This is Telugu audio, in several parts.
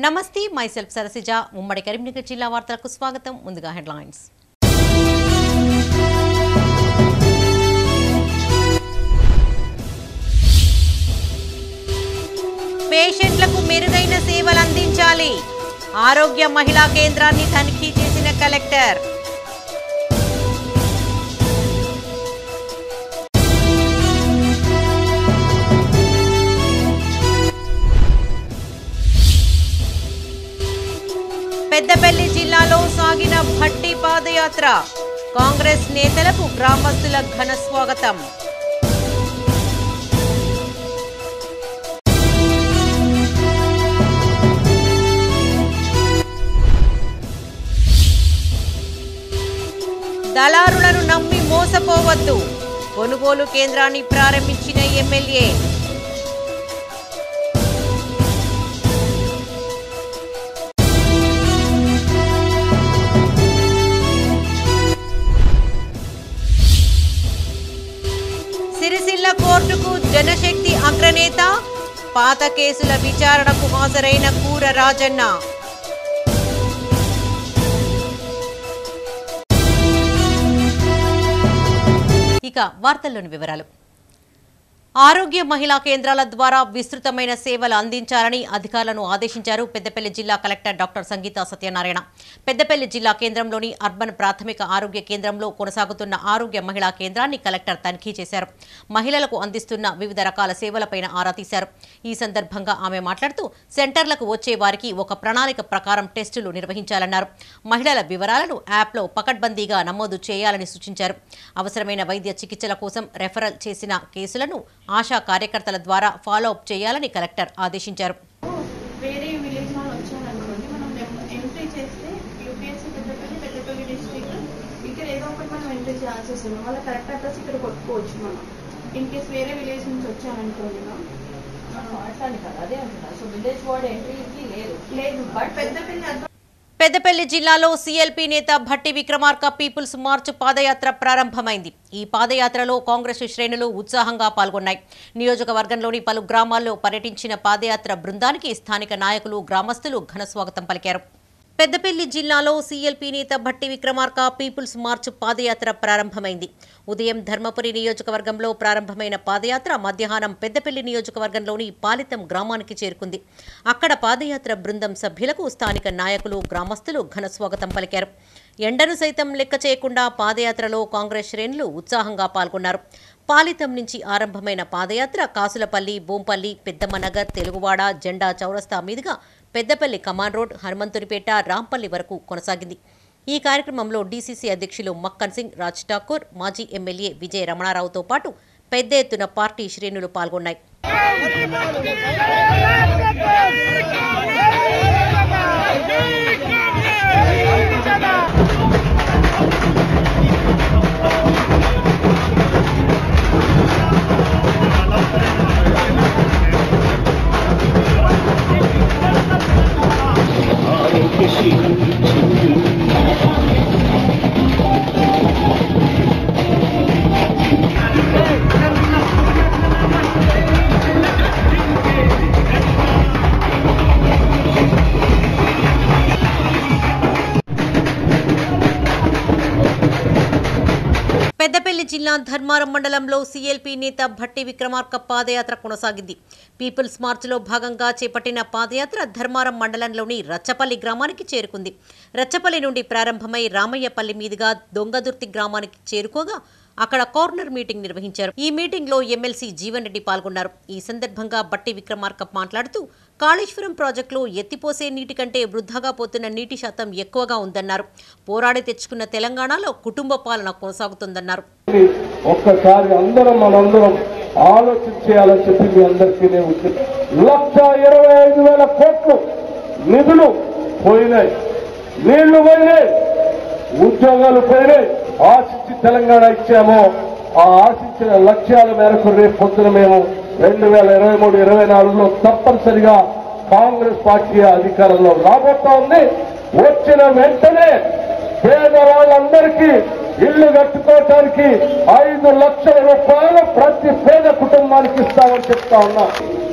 నమస్తే మైసెల్ఫ్ సరసిజ ఉమ్మడి కరీంనగర్ జిల్లా వార్తలకు స్వాగతం ముందుగా హెడ్లైన్స్ పేషెంట్లకు మెరుగైన సేవలు అందించాలి ఆరోగ్య మహిళా కేంద్రాన్ని తనిఖీ చేసిన కలెక్టర్ పెద్దపల్లి జిల్లాలో సాగిన భట్టి పాదయాత్ర కాంగ్రెస్ నేతలకు గ్రామస్తుల ఘన స్వాగతం దళారులను నమ్మి మోసపోవద్దు కొనుగోలు కేంద్రాన్ని ప్రారంభించిన ఎమ్మెల్యే సిరిసిల్ల కోర్టుకు జనశక్తి అగ్రనేత పాత కేసుల విచారణకు హాజరైన కూర రాజన్న ఇక వార్తల్లోని వివరాలు ఆరోగ్య మహిళా కేంద్రాల ద్వారా విస్తృతమైన సేవలు అందించాలని అధికారులను ఆదేశించారు పెద్దపల్లి జిల్లా కలెక్టర్ డాక్టర్ సంగీత సత్యనారాయణ పెద్దపల్లి జిల్లా కేంద్రంలోని అర్బన్ ప్రాథమిక ఆరోగ్య కేంద్రంలో కొనసాగుతున్న ఆరోగ్య మహిళా కేంద్రాన్ని కలెక్టర్ తనిఖీ చేశారు మహిళలకు అందిస్తున్న వివిధ రకాల సేవలపైన ఆరా తీశారు ఈ సందర్భంగా ఆమె మాట్లాడుతూ సెంటర్లకు వచ్చే వారికి ఒక ప్రణాళిక ప్రకారం టెస్టులు నిర్వహించాలన్నారు మహిళల వివరాలను యాప్లో పకడ్బందీగా నమోదు చేయాలని సూచించారు అవసరమైన వైద్య చికిత్సల కోసం రెఫరల్ చేసిన కేసులను ఆశా కార్యకర్తల ద్వారా ఫాలో అప్ చేయాలని కలెక్టర్ ఆదేశించారు వేరే విలేజ్ వాళ్ళు వచ్చారనుకోండి మనం ఎంట్రీ చేస్తే యూపీఎస్సీ పెద్దపల్లి పెద్దపల్లి డిస్ట్రిక్ట్ ఇక్కడ ఏదో ఒకటి మనం ఎంట్రీ చేయాల్సి వస్తుంది వాళ్ళ కరెక్ట్ అడ్రస్ ఇక్కడ కొట్టుకోవచ్చు మనం ఇన్ కేస్ వేరే విలేజ్ నుంచి వచ్చారనుకోండి మ్యామ్ అట్లానే కదా అదే అంటున్నా సో విలేజ్ వార్డ్ ఎంట్రీకి లేదు లేదు బట్ పెద్దపల్లి అడ్రస్ పెద్దపల్లి జిల్లాలో సీఎల్పీ నేత భట్టి విక్రమార్క పీపుల్స్ మార్చ్ పాదయాత్ర ప్రారంభమైంది ఈ పాదయాత్రలో కాంగ్రెస్ శ్రేణులు ఉత్సాహంగా పాల్గొన్నాయి నియోజకవర్గంలోని పలు గ్రామాల్లో పర్యటించిన పాదయాత్ర బృందానికి స్థానిక నాయకులు గ్రామస్తులు ఘన స్వాగతం పలికారు పెద్దపల్లి జిల్లాలో సీఎల్పీ నేత భట్టి విక్రమార్క పీపుల్స్ మార్చ్ పాదయాత్ర ప్రారంభమైంది ఉదయం ధర్మపురి నియోజకవర్గంలో ప్రారంభమైన పాదయాత్ర మధ్యాహ్నం పెద్దపల్లి నియోజకవర్గంలోని పాలితం గ్రామానికి చేరుకుంది అక్కడ పాదయాత్ర బృందం సభ్యులకు స్థానిక నాయకులు గ్రామస్తులు ఘన స్వాగతం పలికారు ఎండను సైతం లెక్క చేయకుండా పాదయాత్రలో కాంగ్రెస్ శ్రేణులు ఉత్సాహంగా పాల్గొన్నారు పాలితం నుంచి ఆరంభమైన పాదయాత్ర కాసులపల్లి బోంపల్లి పెద్దమ్మనగర్ తెలుగువాడ జెండా చౌరస్తా మీదుగా పెద్దపల్లి కమాన్ రోడ్ హనుమంతునిపేట రాంపల్లి వరకు కొనసాగింది ఈ కార్యక్రమంలో డీసీసీ అధ్యక్షులు మక్కన్ సింగ్ రాజ్ ఠాకూర్ మాజీ ఎమ్మెల్యే విజయ రమణారావుతో పాటు పెద్ద ఎత్తున పార్టీ శ్రేణులు పాల్గొన్నాయి పెద్దపల్లి జిల్లా ధర్మారం మండలంలో సీఎల్పీ నేత భట్టి విక్రమార్క పాదయాత్ర కొనసాగింది పీపుల్స్ మార్చ్లో భాగంగా చేపట్టిన పాదయాత్ర ధర్మారం మండలంలోని రచ్చపల్లి గ్రామానికి చేరుకుంది రచ్చపల్లి నుండి ప్రారంభమై రామయ్యపల్లి మీదుగా దొంగదుర్తి గ్రామానికి చేరుకోగా అక్కడ కార్నర్ మీటింగ్ నిర్వహించారు ఈ మీటింగ్ లో ఎమ్మెల్సీ జీవన్ రెడ్డి పాల్గొన్నారు ఈ సందర్భంగా బట్టి విక్రమార్క మాట్లాడుతూ కాళేశ్వరం ప్రాజెక్టులో ఎత్తిపోసే నీటి కంటే వృద్ధాగా పోతున్న నీటి శాతం ఎక్కువగా ఉందన్నారు పోరాడి తెచ్చుకున్న తెలంగాణలో కుటుంబ పాలన కొనసాగుతుందన్నారు ఒక్కసారి అందరం మనందరం ఆలోచించేయాలని చెప్పి మీ అందరికీ నేను ఉద్దే- లక్ష ఇరవై ఐదు వేల కోట్లు నిధులు పోయినాయి నీళ్లు పోయినాయి ఉద్యోగాలు పోయినాయి ఆశించి తెలంగాణ ఇచ్చామో ఆ ఆశించిన లక్ష్యాల మేరకు రేపు పొద్దున మేము రెండు వేల ఇరవై మూడు ఇరవై నాలుగులో తప్పనిసరిగా కాంగ్రెస్ పార్టీ అధికారంలో రాబోతా ఉంది వచ్చిన వెంటనే పేదవాళ్ళందరికీ ఇల్లు కట్టుకోవటానికి ఐదు లక్షల రూపాయలు ప్రతి పేద కుటుంబానికి ఇస్తామని చెప్తా ఉన్నా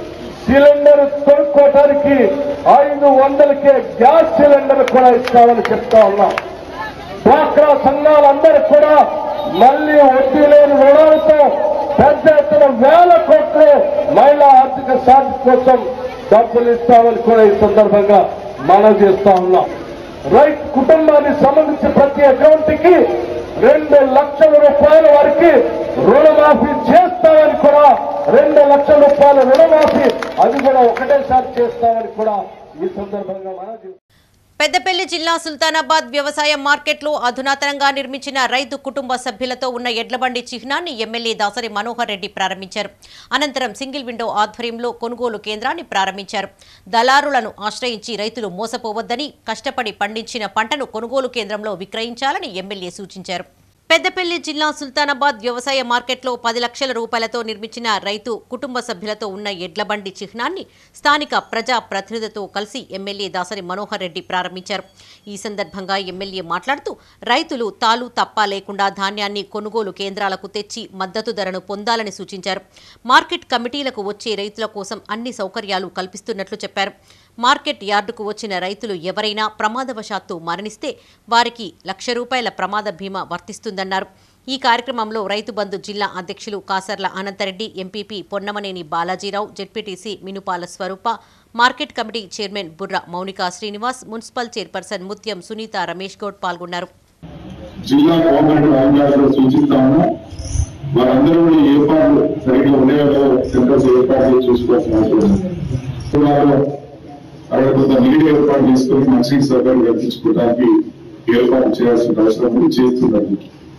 సిలిండర్ కొనుక్కోవటానికి ఐదు వందలకే గ్యాస్ సిలిండర్ కూడా ఇస్తామని చెప్తా ఉన్నాం డ్వాక్రా సంఘాలందరూ కూడా మళ్లీ వడ్డీ లేని రుణాలతో పెద్ద ఎత్తున వేల కోట్లు మహిళా ఆర్థిక సాధన కోసం డబ్బులు ఇస్తామని కూడా ఈ సందర్భంగా మనం చేస్తా ఉన్నాం రైతు కుటుంబానికి సంబంధించి ప్రతి అకౌంట్ కి రెండు లక్షల రూపాయల వరకు రుణమాఫీ చేస్తామని కూడా రెండు లక్షల రూపాయల రుణమాఫీ అది కూడా ఒకటేసారి చేస్తామని కూడా ఈ సందర్భంగా మనం చేస్తాం పెద్దపల్లి జిల్లా సుల్తానాబాద్ వ్యవసాయ మార్కెట్లో అధునాతనంగా నిర్మించిన రైతు కుటుంబ సభ్యులతో ఉన్న ఎడ్లబండి చిహ్నాన్ని ఎమ్మెల్యే దాసరి మనోహర్ రెడ్డి ప్రారంభించారు అనంతరం సింగిల్ విండో ఆధ్వర్యంలో కొనుగోలు కేంద్రాన్ని ప్రారంభించారు దళారులను ఆశ్రయించి రైతులు మోసపోవద్దని కష్టపడి పండించిన పంటను కొనుగోలు కేంద్రంలో విక్రయించాలని ఎమ్మెల్యే సూచించారు పెద్దపల్లి జిల్లా సుల్తానాబాద్ వ్యవసాయ మార్కెట్లో పది లక్షల రూపాయలతో నిర్మించిన రైతు కుటుంబ సభ్యులతో ఉన్న ఎడ్లబండి చిహ్నాన్ని స్థానిక ప్రజా ప్రతినిధులతో కలిసి ఎమ్మెల్యే దాసరి మనోహర్ రెడ్డి ప్రారంభించారు ఈ సందర్భంగా ఎమ్మెల్యే మాట్లాడుతూ రైతులు తాలు తప్ప లేకుండా ధాన్యాన్ని కొనుగోలు కేంద్రాలకు తెచ్చి మద్దతు ధరను పొందాలని సూచించారు మార్కెట్ కమిటీలకు వచ్చే రైతుల కోసం అన్ని సౌకర్యాలు కల్పిస్తున్నట్లు చెప్పారు మార్కెట్ యార్డుకు వచ్చిన రైతులు ఎవరైనా ప్రమాదవశాత్తు మరణిస్తే వారికి లక్ష రూపాయల ప్రమాద బీమా వర్తిస్తుందన్నారు ఈ కార్యక్రమంలో రైతు బంధు జిల్లా అధ్యక్షులు Kasarla Ananthareddy MPP Ponnamaneni Balajirao ZPTC Minupala Swarupa market committee chairman Burra Mounika Srinivas municipal chairperson ముత్యం సునీత రమేష్ గౌడ్ పాల్గొన్నారు జిల్లా కోఆపరేటివ్ అధికారులు సూచిస్తాము వారందరూ కూడా ఈ ఏర్పాట్లు సరిగ్గా ఉండేవో సెంటర్స్ ఏర్పాట్లు చూసుకోవాల్సిన అవసరం ఉంది. వారు అక్కడ కొంత నీటి ఏర్పాటు చేసుకొని మంచి సౌకర్యం కల్పించుకోవడానికి ఏర్పాటు చేయాల్సిన అవసరం ఉంది చేస్తున్నారు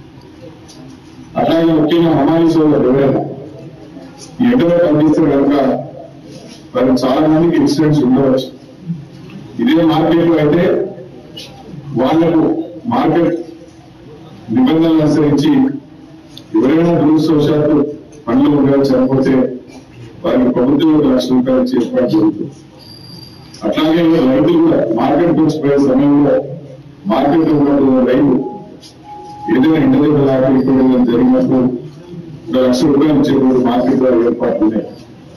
అట్లాగే ముఖ్యంగా హమాలి సోదరులు ఎవరైనా ఈ ఎండలో పనిచేస్తే కనుక వారికి చాలా మందికి ఇన్సిడెంట్స్ ఉండవచ్చు ఇదే మార్కెట్ లో అయితే వాళ్లకు మార్కెట్ నిబంధనలు అనుసరించి ఎవరైనా దురదృష్టవశాత్తు పనులు ఉండగా చనిపోతే వారికి ప్రభుత్వం ఒక లక్ష రూపాయలు ఇచ్చి ఏర్పాటు జరుగుతుంది అట్లాగే రైతులు కూడా మార్కెట్ నుంచి పోయే సమయంలో మార్కెట్ లో ఉన్నటువంటి రైతు ఏదైనా ఇంటి దగ్గర లాగా జరిగినప్పుడు ఒక లక్ష రూపాయలు ఇచ్చేటువంటి మార్కెట్ లో ఏర్పాట్లు ఉన్నాయి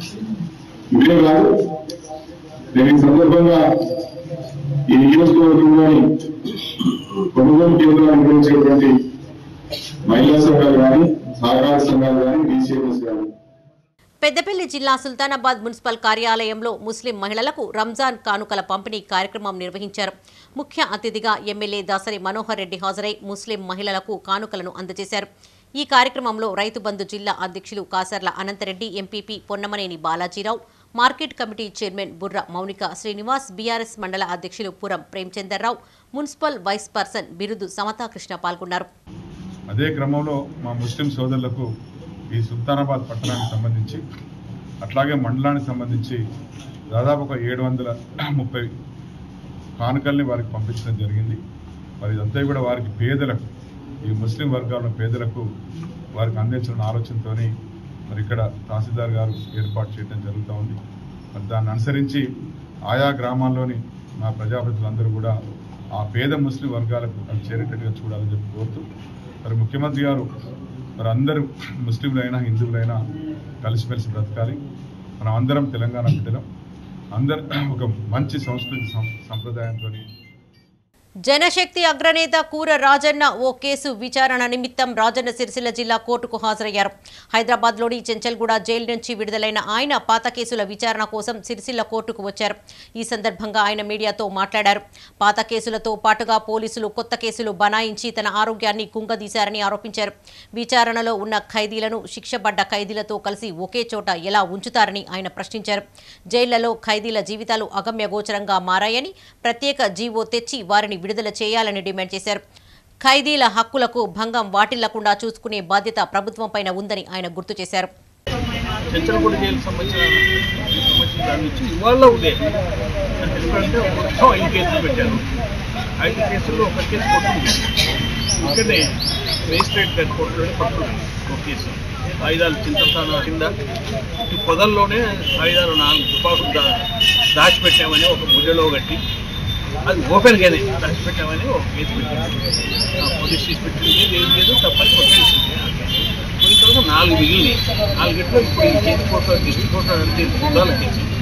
ఇవే కాదు నేను ఈ సందర్భంగా ఈ నియోజకవర్గంలోని కొనుగోలు కేంద్రాలు నిర్వహించేటువంటి మహిళా సంఘాలు కానీ సహకార సంఘాలు కానీ డీసీఎంఎస్ కానీ పెద్దపల్లి జిల్లా సుల్తానాబాద్ మున్సిపల్ కార్యాలయంలో ముస్లిం మహిళలకు రంజాన్ కానుకల పంపిణీ కార్యక్రమం నిర్వహించారు ముఖ్య అతిథిగా ఎమ్మెల్యే దాసరి మనోహర్ రెడ్డి హాజరై ముస్లిం మహిళలకు కానుకలను అందజేశారు ఈ కార్యక్రమంలో రైతు బంధు జిల్లా అధ్యక్షులు Kasarla Ananthareddy MPP Ponnamaneni Balajirao market committee chairman Burra Mounika Srinivas BRS మండల అధ్యక్షులు Puram Premchandarrao municipal vice person Birudu Samathakrishna పాల్గొన్నారు అదే క్రమంలో మా ముస్లిం సోదరులకు ఈ సుల్తానాబాద్ పట్టణానికి సంబంధించి అట్లాగే మండలానికి సంబంధించి దాదాపు ఒక ఏడు వందల ముప్పై కానుకల్ని వారికి పంపించడం జరిగింది మరి ఇదంతా కూడా వారికి పేదలకు ఈ ముస్లిం వర్గాల పేదలకు వారికి అందించిన ఆలోచనతోని మరి ఇక్కడ తహసీల్దార్ గారు ఏర్పాటు చేయడం జరుగుతూ ఉంది మరి దాన్ని అనుసరించి ఆయా గ్రామాల్లోని మా ప్రజాప్రతినిధులందరూ కూడా ఆ పేద ముస్లిం వర్గాలకు అది చేరేటట్టుగా చూడాలని చెప్పి కోరుతూ మరి ముఖ్యమంత్రి గారు మరి అందరూ ముస్లింలైనా హిందువులైనా కలిసిమెలిసి బ్రతకాలి మనం అందరం తెలంగాణ బిడ్డలం అందరు ఒక మంచి సంస్కృతి సం- సంప్రదాయంతో జనశక్తి అగ్రనేత కూర రాజన్న ఓ కేసు విచారణ నిమిత్తం రాజన్న సిరిసిల్ల జిల్లా కోర్టుకు హాజరయ్యారు హైదరాబాద్లోని చెంచల్గూడ జైలు నుంచి విడుదలైన ఆయన పాత కేసుల విచారణ కోసం సిరిసిల్ల కోర్టుకు వచ్చారు ఈ సందర్భంగా ఆయన మీడియాతో మాట్లాడారు పాత కేసులతో పాటుగా పోలీసులు కొత్త కేసులు బనాయించి తన ఆరోగ్యాన్ని కుంగదీశారని ఆరోపించారు విచారణలో ఉన్న ఖైదీలను శిక్షపడ్డ ఖైదీలతో కలిసి ఒకే చోట ఎలా ఉంచుతారని ఆయన ప్రశ్నించారు జైళ్లలో ఖైదీల జీవితాలు అగమ్యగోచరంగా మారాయని ప్రత్యేక జీవో తెచ్చి వారిని విడుదల చేయాలని డిమాండ్ చేశారు ఖైదీల హక్కులకు భంగం వాటిల్లకుండా చూసుకునే బాధ్యత ప్రభుత్వంపైన ఉందని ఆయన గుర్తు చేశారు చెంచలగూడ జైలు సంబంధించిన సంబంధించిన దాని నుంచి ఇవాళ ఉదయం ఎందుకంటే మొత్తం ఐదు కేసులు పెట్టారు ఐదు కేసుల్లో ఒక కేసు కొట్టింది ఇక్కడనే మేజిస్ట్రేట్ గారి కోర్టులోనే పట్టుకున్నాను ఒక కేసు ఆయుధాలు చింతస్థానం కింద ఈ పొదల్లోనే ఆయుధాలు నాలుగు తుపాకులు దా దాచిపెట్టామని ఒక ముద్దలో కట్టి అది ఓపెన్గానే దాచిపెట్టామని ఒక కేసు పెట్టింది ఆ పోలీస్ కేసు పెట్టింది ఏం లేదు తప్పని కొట్టేసింది కొన్ని తర్వాత నాలుగు మిగిలినాయి నాలుగిట్లో ఇప్పుడు ఈ కేసు కోర్టు డిస్ట్రిక్ట్ కోర్టు అంటే చూడాలి కేసు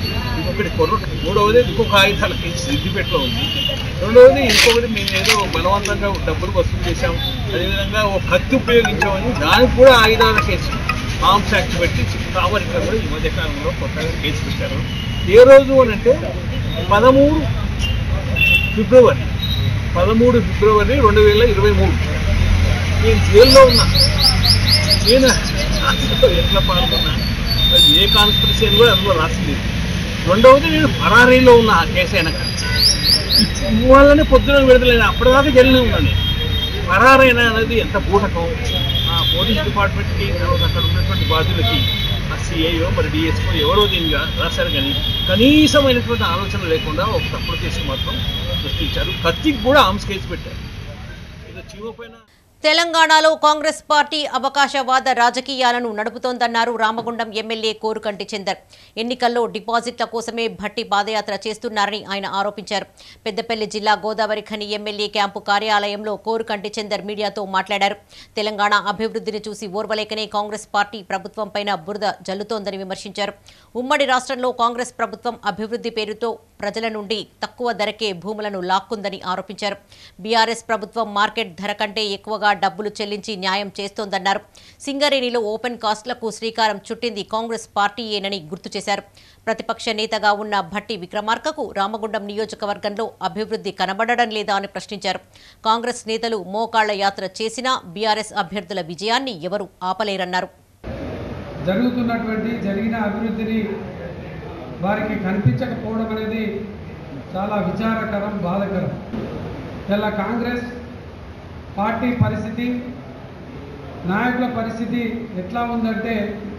ఒకటి కొర్ర మూడవది ఇంకొక ఆయుధాల కేసు సిద్దిపేటలో ఉంది రెండవది ఇంకొకటి మేము ఏదో బలవంతంగా డబ్బులు వసూలు చేశాం అదేవిధంగా ఒక కత్తి ఉపయోగించామని దానికి కూడా ఆయుధాల కేసు ఆర్మ్స్ యాక్ట్ పెట్టి కావలిలో కూడా ఈ మధ్యకాలంలో కొత్తగా కేసు పెట్టారు ఏ రోజు అని అంటే పదమూడు ఫిబ్రవరి పదమూడు ఫిబ్రవరి రెండు వేల ఇరవై మూడు నేను జైల్లో ఉన్నా నేను అందులో ఎట్లా పాల్గొన్నా అది ఏ కాన్స్పిరసీ అని కూడా అందులో రాసింది రెండవది నేను పరారీలో ఉన్న ఆ కేసు అయినాక ఇవాళనే పొద్దున విడుదలైన అప్పటిదాకా జైల్లో ఉన్నాను నేను పరారైన అనేది ఎంత బూటకం ఆ పోలీస్ డిపార్ట్మెంట్కి తర్వాత అక్కడ ఉన్నటువంటి బాధ్యులకి ఆ సిఐఓ మరి డిఎస్ఓ ఎవరో దీన్ని రాశారు కానీ కనీసమైనటువంటి ఆలోచన లేకుండా ఒక తప్పుడు కేసు మాత్రం సృష్టించారు కత్తికి కూడా ఆమ్స్ కేసు పెట్టారు ఏదో చీమ పైన తెలంగాణలో కాంగ్రెస్ పార్టీ అవకాశవాద రాజకీయాలను నడుపుతోందన్నారు రామగుండం ఎమ్మెల్యే కోరుకంటి చందర్ ఎన్నికల్లో డిపాజిట్ల కోసమే భట్టి పాదయాత్ర చేస్తున్నారని ఆయన ఆరోపించారు పెద్దపల్లి జిల్లా గోదావరి ఖని ఎమ్మెల్యే క్యాంపు కార్యాలయంలో కోరుకంటి చందర్ మీడియాతో మాట్లాడారు తెలంగాణ అభివృద్ధిని చూసి ఓర్వలేకనే కాంగ్రెస్ పార్టీ ప్రభుత్వంపైన బురద జల్లుతోందని విమర్శించారు ఉమ్మడి రాష్ట్రంలో కాంగ్రెస్ ప్రభుత్వం అభివృద్ధి పేరుతో ప్రజల నుండి తక్కువ ధరకే భూములను లాక్కుందని ఆరోపించారు బీఆర్ఎస్ ప్రభుత్వం మార్కెట్ ధర కంటే ఎక్కువగా డబ్బులు చెల్లించి న్యాయం చేస్తోందన్నారు సింగరేణిలో ఓపెన్ కాస్ట్లకు శ్రీకారం చుట్టింది కాంగ్రెస్ పార్టీయేనని గుర్తు చేశారు ప్రతిపక్ష నేతగా ఉన్న భట్టి విక్రమార్కకు రామగుండం నియోజకవర్గంలో అభివృద్ధి కనబడడం లేదా అని ప్రశ్నించారు కాంగ్రెస్ నేతలు మోకాళ్ల యాత్ర చేసినా బీఆర్ఎస్ అభ్యర్థుల విజయాన్ని ఎవరూ ఆపలేరన్నారు జరుగుతున్నటువంటి జరిగిన అభివృద్ధిని వారికి కనిపించకపోవడం అనేది చాలా విచారకరం బాధకరం ఇలా కాంగ్రెస్ పార్టీ పరిస్థితి నాయకుల పరిస్థితి ఎట్లా ఉందంటే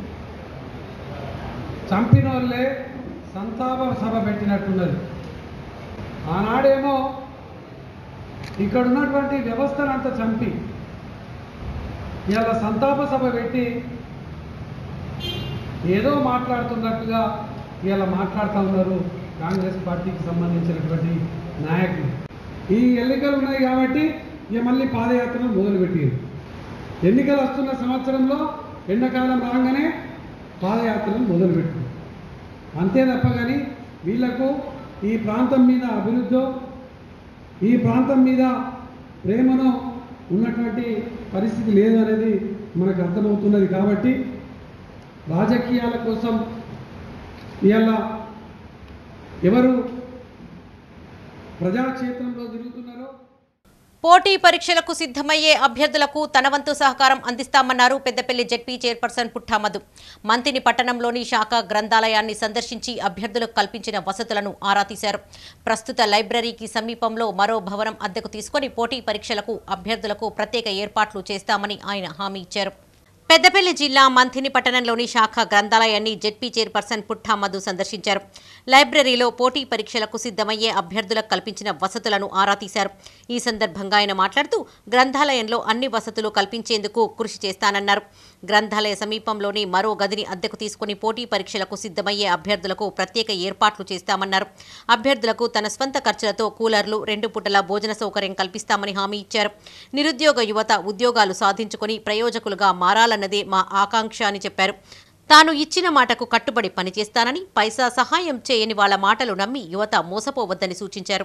చంపిన వాళ్ళే సంతాప సభ పెట్టినట్టున్నది ఆనాడేమో ఇక్కడ ఉన్నటువంటి వ్యవస్థనంతా చంపి ఇలా సంతాప సభ పెట్టి ఏదో మాట్లాడుతున్నట్టుగా ఇలా మాట్లాడుతూ ఉన్నారు కాంగ్రెస్ పార్టీకి సంబంధించినటువంటి నాయకులు ఈ ఎన్నికలు ఉన్నాయి కాబట్టి ఇక మళ్ళీ పాదయాత్రను మొదలుపెట్టారు ఎన్నికలు వస్తున్న సంవత్సరంలో ఎండాకాలం రాగానే పాదయాత్రను మొదలుపెట్టారు అంతే తప్ప కానీ వీళ్లకు ఈ ప్రాంతం మీద అభివృద్ధో ఈ ప్రాంతం మీద ప్రేమను ఉన్నటువంటి పరిస్థితి లేదు అనేది మనకు అర్థమవుతున్నది కాబట్టి రాజకీయాల కోసం ఇవాళ ఎవరు ప్రజాక్షేత్రంలో తిరుగుతున్నారో పోటీ పరీక్షలకు సిద్ధమయ్యే అభ్యర్థులకు తన వంతు సహకారం అందిస్తామన్నారు పెద్దపల్లి జడ్పీ చైర్పర్సన్ పుట్టామధు మంతిని పట్టణంలోని శాఖ గ్రంథాలయాన్ని సందర్శించి అభ్యర్థులకు కల్పించిన వసతులను ఆరా తీశారు ప్రస్తుత లైబ్రరీకి సమీపంలో మరో భవనం అద్దెకు తీసుకొని పోటీ పరీక్షలకు అభ్యర్థులకు ప్రత్యేక ఏర్పాట్లు చేస్తామని ఆయన హామీ ఇచ్చారు పెద్దపల్లి జిల్లా మంథిని పట్టణంలోని శాఖ గ్రంథాలయాన్ని జెడ్పీ చైర్పర్సన్ పుట్టా మధు సందర్శించారు లైబ్రరీలో పోటీ పరీక్షలకు సిద్ధమయ్యే అభ్యర్థులకు కల్పించిన వసతులను ఆరా తీశారు ఈ సందర్భంగా ఆయన మాట్లాడుతూ గ్రంథాలయంలో అన్ని వసతులు కల్పించేందుకు కృషి చేస్తానన్నారు గ్రంథాలయ సమీపంలోని మరో గదిని అద్దెకు తీసుకుని పోటీ పరీక్షలకు సిద్ధమయ్యే అభ్యర్థులకు ప్రత్యేక ఏర్పాట్లు చేస్తామన్నారు అభ్యర్థులకు తన స్వంత ఖర్చులతో కూలర్లు రెండు పూటల భోజన సౌకర్యం కల్పిస్తామని హామీ ఇచ్చారు నిరుద్యోగ యువత ఉద్యోగాలు సాధించుకుని ప్రయోజకులుగా మారాలన్నదే మా ఆకాంక్ష అని చెప్పారు తాను ఇచ్చిన మాటకు కట్టుబడి పనిచేస్తానని పైసా సహాయం చేయని వాళ్ళ మాటలు నమ్మి యువత మోసపోవద్దని సూచించారు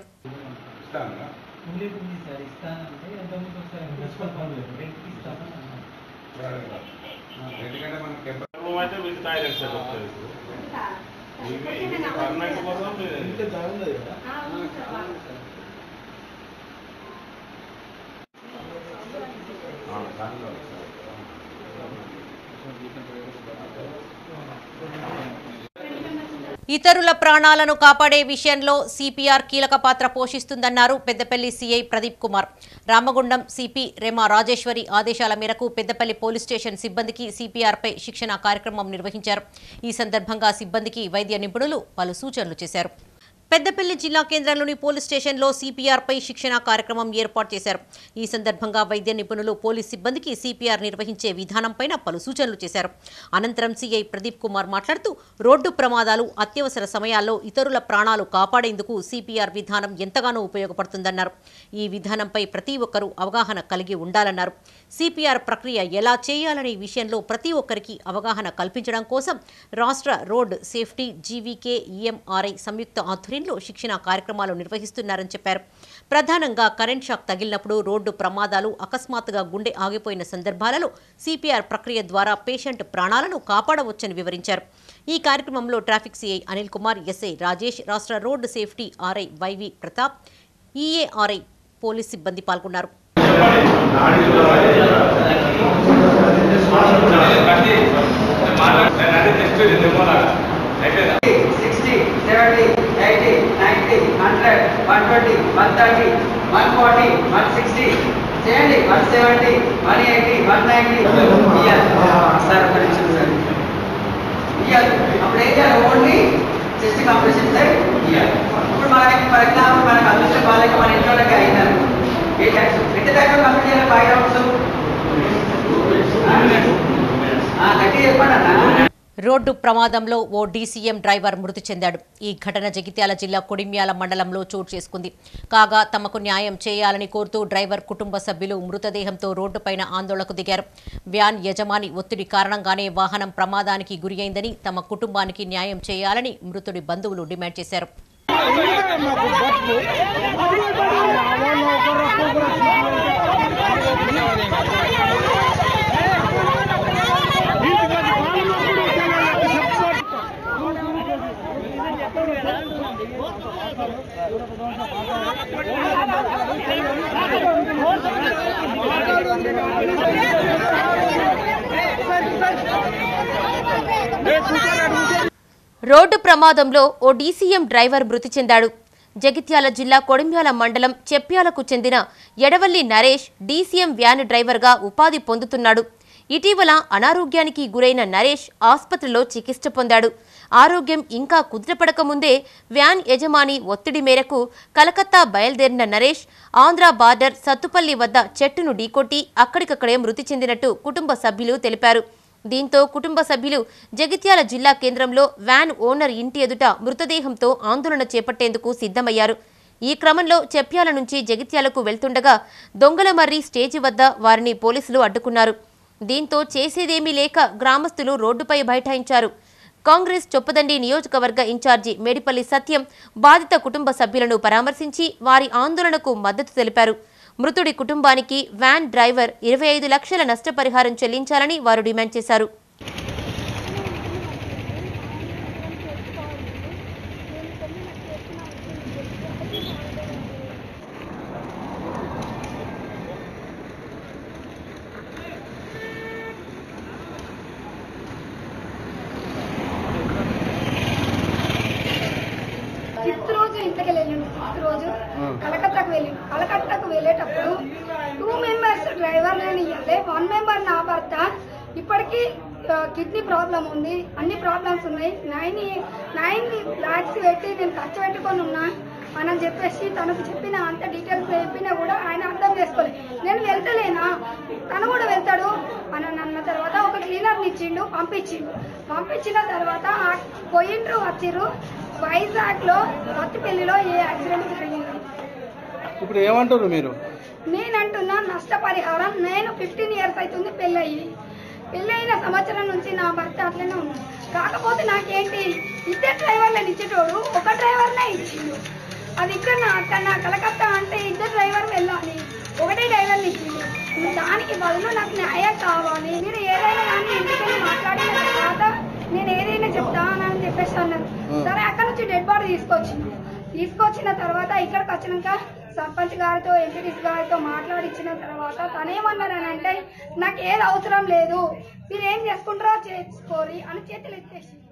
ఇతరుల ప్రాణాలను కాపాడే విషయంలో సిపిఆర్ కీలక పాత్ర పోషిస్తుందన్నారు పెద్దపల్లి సీఐ ప్రదీప్ కుమార్ రామగుండం సిపి రెమా రాజేశ్వరి ఆదేశాల మేరకు పెద్దపల్లి పోలీస్ స్టేషన్ సిబ్బందికి సిపిఆర్పై శిక్షణ కార్యక్రమం నిర్వహించారు ఈ సందర్భంగా సిబ్బందికి వైద్య నిపుణులు పలు సూచనలు చేశారు పెద్దపల్లి జిల్లా కేంద్రంలోని పోలీస్ స్టేషన్లో సిపిఆర్పై శిక్షణ కార్యక్రమం ఏర్పాటు చేశారు ఈ సందర్భంగా వైద్య నిపుణులు పోలీస్ సిబ్బందికి సిపిఆర్ నిర్వహించే విధానంపైన పలు సూచనలు చేశారు అనంతరం సిఐ ప్రదీప్ కుమార్ మాట్లాడుతూ రోడ్డు ప్రమాదాలు అత్యవసర సమయాల్లో ఇతరుల ప్రాణాలు కాపాడేందుకు సిపిఆర్ విధానం ఎంతగానో ఉపయోగపడుతుందన్నారు ఈ విధానంపై ప్రతి ఒక్కరూ అవగాహన కలిగి ఉండాలన్నారు సిపిఆర్ ప్రక్రియ ఎలా చేయాలనే విషయంలో ప్రతి ఒక్కరికి అవగాహన కల్పించడం కోసం రాష్ట్ర రోడ్ సేఫ్టీ జీవీకే ఈఎంఆర్ఐ సంయుక్త ఆధ్వర్యంలో శిక్షణ కార్యక్రమాలు నిర్వహిస్తున్నారని చెప్పారు ప్రధానంగా కరెంట్ షాక్ తగిలినప్పుడు రోడ్డు ప్రమాదాలు అకస్మాత్తుగా గుండె ఆగిపోయిన సందర్భాలలో సిపిఆర్ ప్రక్రియ ద్వారా పేషెంట్ ప్రాణాలను కాపాడవచ్చని వివరించారు ఈ కార్యక్రమంలో traffic CI Anil Kumar SI Rajesh రాష్ట్ర road safety RI YV Pratap EARI police సిబ్బంది పాల్గొన్నారు sixty seventy eighty ninety hundred one twenty one thirty one forty one sixty చేయండి one seventy one eighty one ninety ఇయ్యాలి సార్ ఒక నిమిషం సార్ ఇయ్యాలి అప్పుడు ఏం చేయాలి ఓన్లీ చెస్ట్ కాంప్రెషన్ సార్ ఇయ్యాలి ఇప్పుడు మనకి ఫర్ ఎగ్జాంపుల్ మనకు అదృష్టం బాగాలేక మన ఇంట్లోకి అయినారు ఏ టైమ్స్ ఎంత టైంలో కంప్లీట్ చేయాలి ఫైవ్ రౌండ్స్ గట్టి చెప్పండి అన్న రోడ్డు ప్రమాదంలో ఓ డీసీఎం డ్రైవర్ మృతి చెందాడు ఈ ఘటన జగిత్యాల జిల్లా కొడిమ్యాల మండలంలో చోటు చేసుకుంది కాగా తమకు న్యాయం చేయాలని కోరుతూ డ్రైవర్ కుటుంబ సభ్యులు మృతదేహంతో రోడ్డుపైన ఆందోళనకు దిగారు వ్యాన్ యజమాని ఒత్తిడి కారణంగానే వాహనం ప్రమాదానికి గురియైందని తమ కుటుంబానికి న్యాయం చేయాలని మృతుడి బంధువులు డిమాండ్ చేశారు రోడ్డు ప్రమాదంలో ఓ డీసీఎం డ్రైవర్ మృతి చెందాడు జగిత్యాల జిల్లా కొడిమ్యాల మండలం చెప్యాలకు చెందిన ఎడవల్లి నరేష్ డీసీఎం వ్యాన్ డ్రైవర్గా ఉపాధి పొందుతున్నాడు ఇటీవల అనారోగ్యానికి గురైన నరేష్ ఆసుపత్రిలో చికిత్స పొందాడు ఆరోగ్యం ఇంకా కుదుటపడక ముందే వ్యాన్ యజమాని ఒత్తిడి మేరకు కలకత్తా బయలుదేరిన నరేష్ ఆంధ్ర బార్డర్ సత్తుపల్లి వద్ద చెట్టును ఢీకొట్టి అక్కడికక్కడే మృతి చెందినట్టు కుటుంబ సభ్యులు తెలిపారు దీంతో కుటుంబ సభ్యులు జగిత్యాల జిల్లా కేంద్రంలో వ్యాన్ ఓనర్ ఇంటి ఎదుట మృతదేహంతో ఆందోళన చేపట్టేందుకు సిద్ధమయ్యారు ఈ క్రమంలో చెప్యాల నుంచి జగిత్యాలకు వెళ్తుండగా దొంగలమర్రి స్టేజి వద్ద వారిని పోలీసులు అడ్డుకున్నారు దీంతో చేసేదేమీ లేక గ్రామస్తులు రోడ్డుపై బైఠాయించారు కాంగ్రెస్ చొప్పదండి నియోజకవర్గ ఇన్ఛార్జి మేడిపల్లి సత్యం బాధిత కుటుంబ సభ్యులను పరామర్శించి వారి ఆందోళనకు మద్దతు తెలిపారు మృతుడి కుటుంబానికి వ్యాన్ డ్రైవర్ ఇరవై ఐదు లక్షల నష్టపరిహారం చెల్లించాలని వారు డిమాండ్ చేశారు ఫిఫ్త్ రోజు ఇంటికి వెళ్ళిండు ఫిఫ్త్ రోజు కలకత్తాకు వెళ్ళిండు కలకత్తాకు వెళ్ళేటప్పుడు టూ మెంబర్స్ డ్రైవర్ నేను ఇవ్వాలి వన్ మెంబర్ నా భర్త ఇప్పటికీ కిడ్నీ ప్రాబ్లం ఉంది అన్ని ప్రాబ్లమ్స్ ఉన్నాయి నైన్ నైన్ ల్యాక్స్ పెట్టి నేను ఖర్చు పెట్టుకొని ఉన్నా అని చెప్పేసి తనకు చెప్పిన అంత డీటెయిల్స్ చెప్పినా కూడా ఆయన అర్థం చేసుకోలేదు నేను వెళ్తలేనా తను కూడా వెళ్తాడు అని అన్న తర్వాత ఒక క్లీనర్ని ఇచ్చిండు పంపించిండు పంపించిన తర్వాత ఆ పోయిండ్రు వచ్చిర్రు వైజాగ్ లో రత్తిపల్లిలో ఏ యాక్సిడెంట్ జరిగింది ఇప్పుడు ఏమంటారు మీరు నేనంటున్నా నష్టపరిహారం నేను ఫిఫ్టీన్ ఇయర్స్ అవుతుంది పెళ్ళయి పెళ్ళైన సంవత్సరం నుంచి నా భర్త అట్లనే ఉన్నాడు కాకపోతే నాకేంటి ఇద్దరు డ్రైవర్లను ఇచ్చేటోడు ఒక డ్రైవర్నే ఇచ్చిండు అది ఇక్కడ నా అక్కడ నా కలకత్తా అంటే ఇద్దరు డ్రైవర్ వెళ్ళాలి ఒకటే డ్రైవర్ని ఇచ్చిండు దానికి బదులు నాకు న్యాయం కావాలి మీరు ఏదైనా కానీ ఇంటికి మాట్లాడిన తర్వాత నేను ఏదైనా చెప్తాను అని చెప్పేసి అన్నారు సరే అక్కడ నుంచి డెడ్ బాడీ తీసుకొచ్చిండు తీసుకొచ్చిన తర్వాత ఇక్కడికి వచ్చినాక సర్పంచ్ గారితో ఎంపీటీసీ గారితో మాట్లాడించిన తర్వాత తనేమన్నారని అంటే నాకు ఏది అవసరం లేదు మీరు ఏం చేసుకుంటారో చేసుకోరి అని చేతులు ఎత్తేసి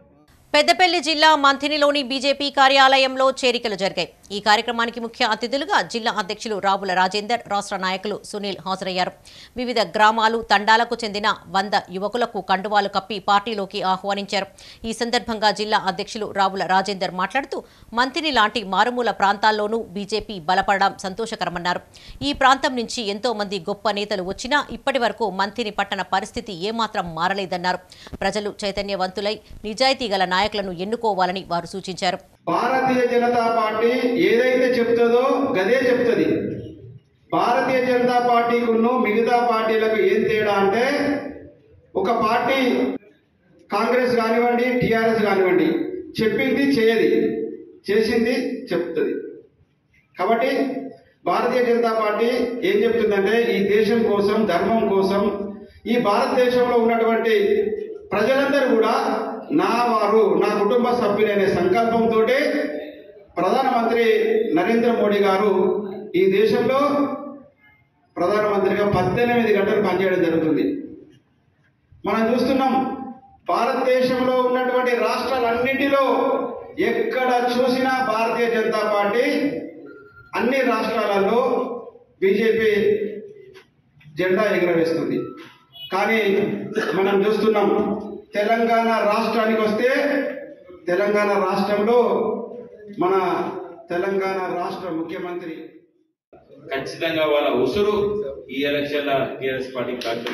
పెద్దపల్లి జిల్లా మంథినిలోని బీజేపీ కార్యాలయంలో చేరికలు జరిగాయి ఈ కార్యక్రమానికి ముఖ్య అతిథులుగా జిల్లా అధ్యక్షులు రావుల రాజేందర్ రాష్ట్ర నాయకులు సునీల్ హాజరయ్యారు వివిధ గ్రామాలు తండాలకు చెందిన వంద యువకులకు కండువాలు కప్పి పార్టీలోకి ఆహ్వానించారు ఈ సందర్భంగా జిల్లా అధ్యక్షులు రావుల రాజేందర్ మాట్లాడుతూ మంథిని లాంటి మారుమూల ప్రాంతాల్లోనూ బీజేపీ బలపడడం సంతోషకరమన్నారు ఈ ప్రాంతం నుంచి ఎంతో మంది గొప్ప నేతలు వచ్చినా ఇప్పటి వరకు మంథిని పట్టణ పరిస్థితి ఏమాత్రం మారలేదన్నారు ప్రజలు చైతన్యవంతులై నిజాయితీ గల నాయకులను ఎన్నుకోవాలని వారు సూచించారు భారతీయ జనతా పార్టీ ఏదైతే చెప్తుందో గదే చెప్తుంది భారతీయ జనతా పార్టీకును మిగతా పార్టీలకు ఏం తేడా అంటే ఒక పార్టీ కాంగ్రెస్ కానివ్వండి టిఆర్ఎస్ కానివ్వండి చెప్పింది చేయది చేసింది చెప్తుంది కాబట్టి భారతీయ జనతా పార్టీ ఏం చెప్తుందంటే ఈ దేశం కోసం ధర్మం కోసం ఈ భారతదేశంలో ఉన్నటువంటి ప్రజలందరూ కూడా నా వారు నా కుటుంబ సభ్యులనే సంకల్పంతో ప్రధానమంత్రి నరేంద్ర మోడీ గారు ఈ దేశంలో ప్రధానమంత్రిగా పద్దెనిమిది గంటలు పనిచేయడం జరుగుతుంది మనం చూస్తున్నాం భారతదేశంలో ఉన్నటువంటి రాష్ట్రాలన్నింటిలో ఎక్కడ చూసినా భారతీయ జనతా పార్టీ అన్ని రాష్ట్రాలలో బీజేపీ జెండా ఎగురవేస్తుంది కానీ మనం చూస్తున్నాం తెలంగాణ రాష్ట్రానికి వస్తే తెలంగాణ రాష్ట్రంలో మన తెలంగాణ రాష్ట్ర ముఖ్యమంత్రి ఖచ్చితంగా వాళ్ళ ఉసురు ఈ ఎలక్షన్ల టీఆర్ఎస్ పార్టీ కాదు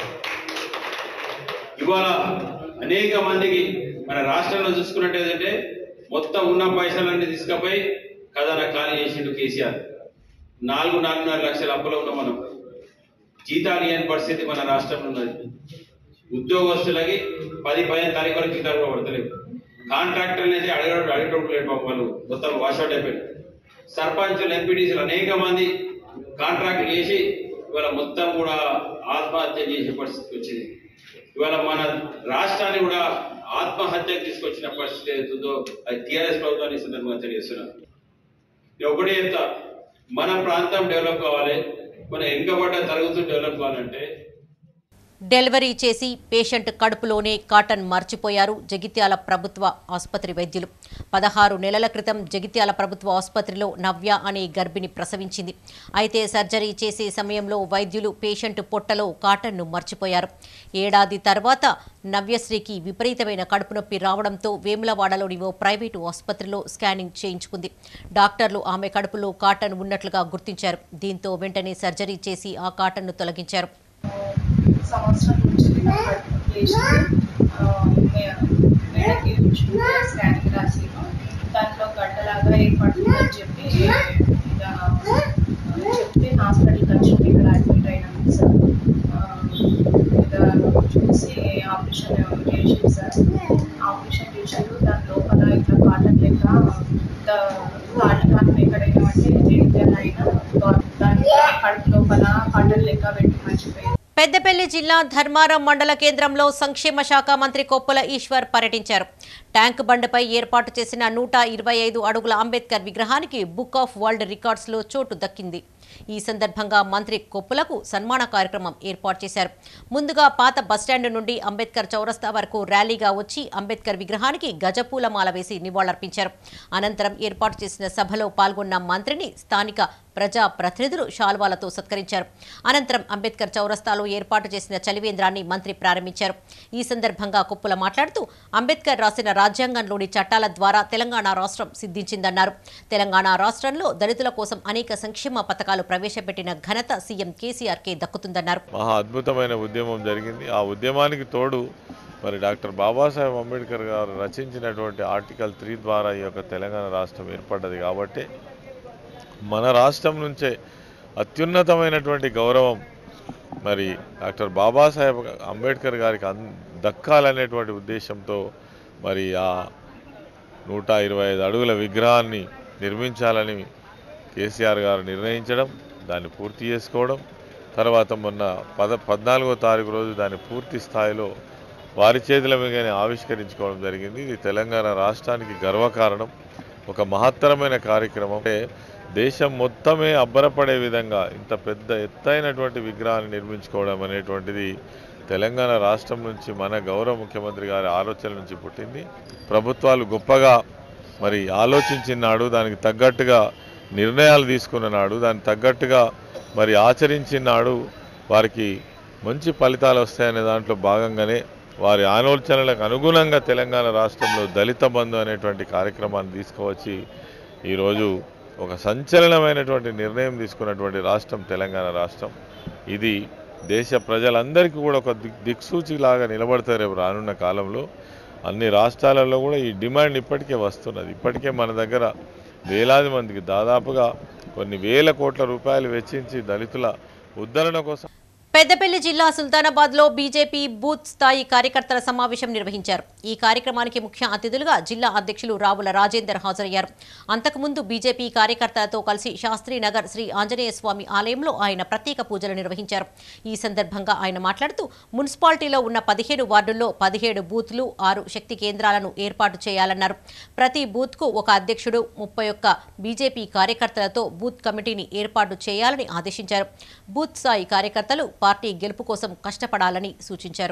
ఇవాళ అనేక మందికి మన రాష్ట్రంలో చూసుకున్నట్టయితే మొత్తం ఉన్న పైసలన్నీ తీసుకుపోయి ఖజానా ఖాళీ చేసిండు కేసీఆర్ నాలుగు నాలుగున్నర లక్షల అప్పులో ఉన్నాం మనం జీతాలు ఇవ్వని పరిస్థితి మన రాష్ట్రంలో ఉన్నది ఉద్యోగస్తులకి పది పదిహేను తారీఖు వరకు జీతాలు కూడా పడతలేవు కాంట్రాక్టర్లు అయితే అడగడం అడిగేటప్పుడు లేడు పాపం వాళ్ళు మొత్తం వాషౌట్ అయిపోయారు సర్పంచులు ఎంపీటీసీలు అనేక మంది కాంట్రాక్ట్ చేసి ఇవాళ మొత్తం కూడా ఆత్మహత్య చేసే పరిస్థితి వచ్చింది ఇవాళ మన రాష్ట్రాన్ని కూడా ఆత్మహత్యకు తీసుకొచ్చిన పరిస్థితి ఏదైతుందో అది టీఆర్ఎస్ ప్రభుత్వాన్ని ఈ సందర్భంగా తెలియజేస్తున్నాను నేను ఒకటే చెప్తా మన ప్రాంతం డెవలప్ కావాలి మన వెనుకబడ్డ తరగతులు డెవలప్ కావాలంటే డెలివరీ చేసి పేషెంట్ కడుపులోనే కాటన్ మర్చిపోయారు జగిత్యాల ప్రభుత్వ ఆసుపత్రి వైద్యులు పదహారు నెలల క్రితం జగిత్యాల ప్రభుత్వ ఆసుపత్రిలో నవ్య అనే గర్భిణి ప్రసవించింది అయితే సర్జరీ చేసే సమయంలో వైద్యులు పేషెంట్ పొట్టలో కాటన్ను మర్చిపోయారు ఏడాది తర్వాత నవ్యశ్రీకి విపరీతమైన కడుపు నొప్పి రావడంతో వేములవాడలోని ఓ ప్రైవేటు ఆసుపత్రిలో స్కానింగ్ చేయించుకుంది డాక్టర్లు ఆమె కడుపులో కాటన్ ఉన్నట్లుగా గుర్తించారు దీంతో వెంటనే సర్జరీ చేసి ఆ కాటన్ను తొలగించారు సంవత్సరం నుంచి చేసి మేడకి ఉంచుకుంటే స్కానింగ్ రాసిను దాంట్లో గడ్డలాగా ఏర్పడుతుందని చెప్పి ఇక చెప్తే హాస్పిటల్కి వచ్చి ఇక్కడ అడ్మిట్ అయినాము సార్ ఇక చూసి ఆపరేషన్ చేసి సార్ ఆపరేషన్ చేసారు దాని లోపల ఇట్లా కాటన్ లెక్క కాటన్ కాటన్ ఎక్కడైనా అంటే దేనికైనా అయినా దాని కడుపు లోపల కాటన్ లెక్క పెట్టి మర్చిపోయింది పెద్దపల్లి జిల్లా ధర్మారం మండల కేంద్రంలో సంక్షేమ శాఖ మంత్రి కొప్పుల ఈశ్వర్ పర్యటించారు ట్యాంక్ బండ్పై ఏర్పాటు చేసిన నూట ఇరవై ఐదు అడుగుల అంబేద్కర్ విగ్రహానికి బుక్ ఆఫ్ వరల్డ్ రికార్డ్స్లో చోటు దక్కింది ఈ సందర్భంగా మంత్రి కొప్పులకు సన్మాన కార్యక్రమం ఏర్పాటు చేశారు ముందుగా పాత బస్టాండ్ నుండి అంబేద్కర్ చౌరస్తా వరకు ర్యాలీగా వచ్చి అంబేద్కర్ విగ్రహానికి గజపూల మాల వేసి నివాళులర్పించారు అనంతరం ఏర్పాటు చేసిన సభలో పాల్గొన్న మంత్రిని స్థానిక ప్రజా ప్రతినిధులు శాల్వాలతో సత్కరించారు అనంతరం అంబేద్కర్ చౌరస్తాలో ఏర్పాటు చేసిన చలివేంద్రాన్ని మంత్రి ప్రారంభించారు ఈ సందర్భంగా కొప్పుల మాట్లాడుతూ అంబేద్కర్ రాసిన రాజ్యాంగంలోని చట్టాల ద్వారా తెలంగాణ రాష్ట్రం సిద్ధించిందన్నారు తెలంగాణ రాష్ట్రంలో దళితుల కోసం అనేక సంక్షేమ పథకాలు ప్రవేశపెట్టిన ఘనత సీఎం కేసీఆర్కే దక్కుతుందన్నారు మహా అద్భుతమైన ఉద్యమం జరిగింది ఆ ఉద్యమానికి తోడు మరి డాక్టర్ బాబాసాహెబ్ అంబేద్కర్ గారు రచించినటువంటి ఆర్టికల్ త్రీ ద్వారా ఈ యొక్క తెలంగాణ రాష్ట్రం ఏర్పడ్డది కాబట్టి మన రాష్ట్రం నుంచే అత్యున్నతమైనటువంటి గౌరవం మరి డాక్టర్ బాబాసాహెబ్ అంబేద్కర్ గారికి అన్ దక్కాలనేటువంటి ఉద్దేశంతో మరి ఆ నూట ఇరవై ఐదు అడుగుల విగ్రహాన్ని నిర్మించాలని కేసీఆర్ గారు నిర్ణయించడం దాన్ని పూర్తి చేసుకోవడం తర్వాత మొన్న పద పద్నాలుగో తారీఖు రోజు దాన్ని పూర్తి స్థాయిలో వారి చేతుల మీదనే ఆవిష్కరించుకోవడం జరిగింది ఇది తెలంగాణ రాష్ట్రానికి గర్వకారణం ఒక మహత్తరమైన కార్యక్రమం అంటే దేశం మొత్తమే అబ్బరపడే విధంగా ఇంత పెద్ద ఎత్తైనటువంటి విగ్రహాన్ని నిర్మించుకోవడం అనేటువంటిది తెలంగాణ రాష్ట్రం నుంచి మన గౌరవ ముఖ్యమంత్రి గారి ఆలోచన నుంచి పుట్టింది ప్రభుత్వాలు గొప్పగా మరి ఆలోచించినాడు దానికి తగ్గట్టుగా నిర్ణయాలు తీసుకున్నాడు దానికి తగ్గట్టుగా మరి ఆచరించినాడు వారికి మంచి ఫలితాలు వస్తాయనే దాంట్లో భాగంగానే వారి ఆలోచనలకు అనుగుణంగా తెలంగాణ రాష్ట్రంలో దళిత బంధు అనేటువంటి కార్యక్రమాన్ని తీసుకువచ్చి ఈరోజు ఒక సంచలనమైనటువంటి నిర్ణయం తీసుకున్నటువంటి రాష్ట్రం తెలంగాణ రాష్ట్రం ఇది దేశ ప్రజలందరికీ కూడా ఒక దిక్ దిక్సూచిలాగా నిలబడతారు రేపు రానున్న కాలంలో అన్ని రాష్ట్రాలలో కూడా ఈ డిమాండ్ ఇప్పటికే వస్తున్నది ఇప్పటికే మన దగ్గర వేలాది మందికి దాదాపుగా కొన్ని వేల కోట్ల రూపాయలు వెచ్చించి దళితుల ఉద్ధరణ కోసం పెద్దపల్లి జిల్లా సుల్తానాబాద్ లో బీజేపీ బూత్ స్థాయి కార్యకర్తల సమావేశం నిర్వహించారు ఈ కార్యక్రమానికి ముఖ్య అతిథులుగా జిల్లా అధ్యక్షులు రావుల రాజేందర్ హాజరయ్యారు అంతకుముందు బీజేపీ కార్యకర్తలతో కలిసి శాస్త్రీనగర్ శ్రీ ఆంజనేయ స్వామి ఆలయంలో ఆయన ప్రత్యేక పూజలు నిర్వహించారు ఈ సందర్భంగా ఆయన మాట్లాడుతూ మున్సిపాలిటీలో ఉన్న పదిహేడు వార్డుల్లో పదిహేడు బూత్లు ఆరు శక్తి కేంద్రాలను ఏర్పాటు చేయాలన్నారు ప్రతి బూత్కు ఒక అధ్యక్షుడు ముప్పై ఒక్క బీజేపీ కార్యకర్తలతో బూత్ కమిటీని ఏర్పాటు చేయాలని ఆదేశించారు బూత్ స్థాయి కార్యకర్తలు పార్టీ గెలుపు కోసం కష్టపడాలని సూచించారు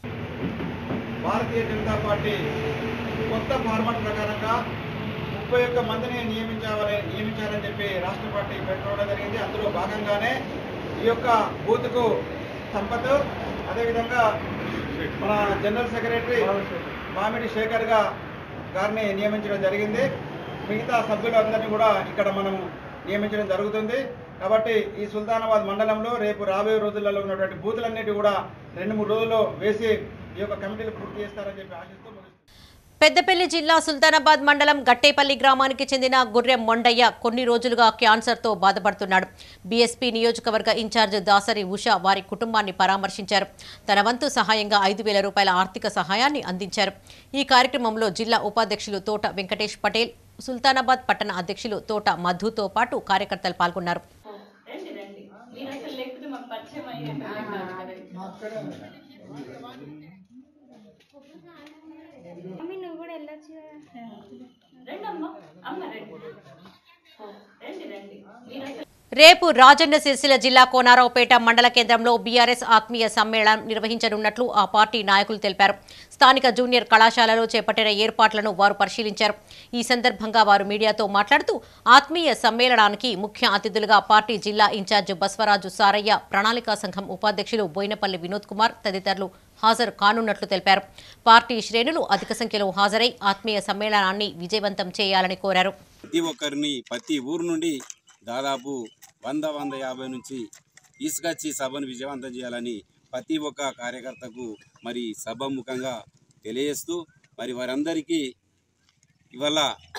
భారతీయ జనతా పార్టీ కొత్త ఫార్మాట్ ప్రకారంగా ముప్పై ఒక్క మందిని నియమించాలని నియమించాలని చెప్పి రాష్ట్ర పార్టీ పెట్టుకోవడం జరిగింది అందులో భాగంగానే ఈ యొక్క బూత్కు సంపత్ అదేవిధంగా మన జనరల్ సెక్రటరీ మామిడి శేఖర్ గా గారిని నియమించడం జరిగింది మిగతా సభ్యులందరినీ కూడా ఇక్కడ మనం నియమించడం జరుగుతుంది కాబట్టి ఈ సుల్తానాబాద్ మండలంలో రేపు రాబోయే రోజులలో ఉన్నటువంటి బూతులన్నిటి కూడా రెండు మూడు రోజుల్లో వేసి ఈ యొక్క కమిటీలు పూర్తి చేస్తారని చెప్పి ఆశిస్తూ ముగిస్తున్నాను. పెద్దపల్లి జిల్లా సుల్తానాబాద్ మండలం గట్టేపల్లి గ్రామానికి చెందిన గుర్రెం మొండయ్య కొన్ని రోజులుగా క్యాన్సర్తో బాధపడుతున్నాడు బీఎస్పీ నియోజకవర్గ ఇన్ఛార్జ్ దాసరి ఉష వారి కుటుంబాన్ని పరామర్శించారు తన వంతు సహాయంగా ఐదు వేల రూపాయల ఆర్థిక సహాయాన్ని అందించారు ఈ కార్యక్రమంలో జిల్లా ఉపాధ్యక్షులు తోట వెంకటేష్ పటేల్ సుల్తానాబాద్ పట్టణ అధ్యక్షులు తోట మధుతో పాటు కార్యకర్తలు పాల్గొన్నారు రండి రండి మీరు అసలు లేకపోతే మాకు పరిచయం అయ్యేది మమ్మీ నువ్వు కూడా వెళ్ళొచ్చు రండి అమ్మ అమ్మ రండి రండి రండి మీరు అసలు రేపు రాజన్న సిరిసిల్ల జిల్లా కోనారావుపేట మండల కేంద్రంలో బీఆర్ఎస్ ఆత్మీయ సమ్మేళనం నిర్వహించనున్నట్లు ఆ పార్టీ నాయకులు తెలిపారు స్థానిక జూనియర్ కళాశాలలో చేపట్టిన ఏర్పాట్లను వారు పరిశీలించారు ఈ సందర్భంగా వారు మీడియాతో మాట్లాడుతూ ఆత్మీయ సమ్మేళనానికి ముఖ్య అతిథులుగా పార్టీ జిల్లా ఇన్ఛార్జ్ బస్వరాజు సారయ్య ప్రణాళికా సంఘం ఉపాధ్యక్షులు బోయినపల్లి వినోద్ కుమార్ తదితరులు హాజరు కానున్నట్లు తెలిపారు పార్టీ శ్రేణులు అధిక సంఖ్యలో హాజరై ఆత్మీయ సమ్మేళనాన్ని విజయవంతం చేయాలని కోరారు ప్రతి ఒక్కరిని ప్రతి ఊరు నుండి దాదాపు వంద వంద యాభై నుంచి తీసుకొచ్చి సభను విజయవంతం చేయాలని ప్రతి ఒక్క కార్యకర్తకు మరి సభముఖంగా తెలియజేస్తూ మరి వారందరికీ ఇవాళ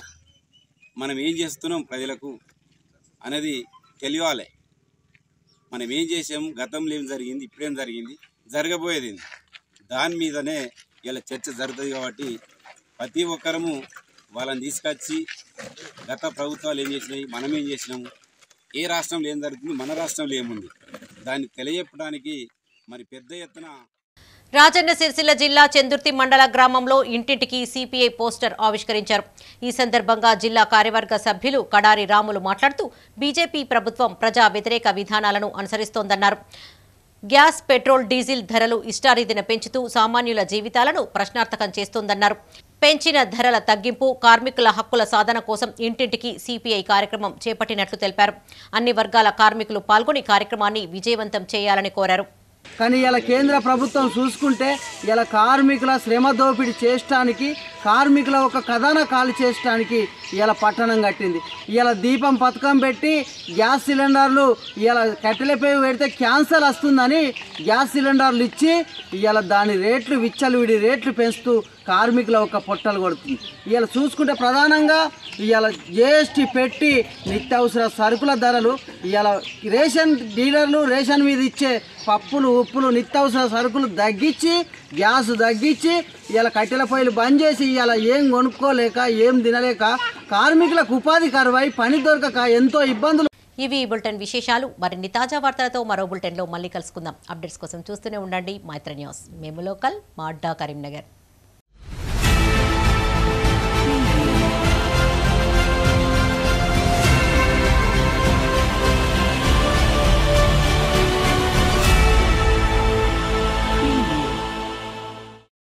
మనం ఏం చేస్తున్నాం ప్రజలకు అనేది తెలియాలి మనం ఏం చేసాం గతంలో ఏం జరిగింది ఇప్పుడేం జరిగింది జరగబోయేది ఏంది? దాని మీదనే ఇలా చర్చ జరుగుతుంది కాబట్టి ప్రతి ఒక్కరము వాళ్ళని తీసుకొచ్చి గత ప్రభుత్వాలు ఏం చేసినాయి మనం ఏం చేసినాము ఏ రాష్ట్రంలో ఏం జరుగుతుంది మన రాష్ట్రంలో ఏముంది దాన్ని తెలియపడానికి మరి పెద్ద ఎత్తున రాజన్న సిరిసిల్ల జిల్లా చందుర్తి మండల గ్రామంలో ఇంటింటికి సిపిఐ పోస్టర్ ఆవిష్కరించారు ఈ సందర్భంగా జిల్లా కార్యవర్గ సభ్యులు కడారి రాములు మాట్లాడుతూ బీజేపీ ప్రభుత్వం ప్రజా వ్యతిరేక విధానాలను అనుసరిస్తోందన్నారు గ్యాస్ పెట్రోల్ డీజిల్ ధరలు ఇష్టారీతిన పెంచుతూ సామాన్యుల జీవితాలను ప్రశ్నార్థకం చేస్తోందన్నారు పెంచిన ధరల తగ్గింపు కార్మికుల హక్కుల సాధన కోసం ఇంటింటికి సిపిఐ కార్యక్రమం చేపట్టినట్లు తెలిపారు అన్ని వర్గాల కార్మికులు పాల్గొని కార్యక్రమాన్ని విజయవంతం చేయాలని కోరారు కానీ ఇలా కేంద్ర ప్రభుత్వం చూసుకుంటే ఇలా కార్మికుల శ్రమ దోపిడీ చేయడానికి కార్మికుల ఒక కథన కాలు చేయడానికి ఇలా పట్టణం కట్టింది ఇలా దీపం పథకం పెట్టి గ్యాస్ సిలిండర్లు ఇలా కట్టెలపై పెడితే క్యాన్సర్ వస్తుందని గ్యాస్ సిలిండర్లు ఇచ్చి ఇలా దాని రేట్లు విచ్చలవిడి రేట్లు పెంచుతూ కార్మికుల ఒక పొట్టలు కొడుతుంది ఇలా చూసుకుంటే ప్రధానంగా ఇవాళ జిఎస్టీ పెట్టి నిత్యావసర సరుకుల ధరలు ఇవాళ రేషన్ డీలర్లు రేషన్ మీద ఇచ్చే పప్పులు ఉప్పులు నిత్యావసర సరుకులు తగ్గించి గ్యాస్ తగ్గించి ఇలా కట్టెల పొయ్యిలు బంద్ చేసి ఇలా ఏం కొనుక్కోలేక ఏం తినలేక కార్మికులకు ఉపాధి కరువై పని దొరకక ఎంతో ఇబ్బందులు ఇవి ఈ బులెటిన్ విశేషాలు మరిన్ని తాజా వార్తలతో మరో బులెటిన్లో మళ్ళీ కలుసుకుందాం అప్డేట్స్ కోసం చూస్తూనే ఉండండి మైత్ర న్యూస్ మేము లోకల్ మా అడ్డా కరీంనగర్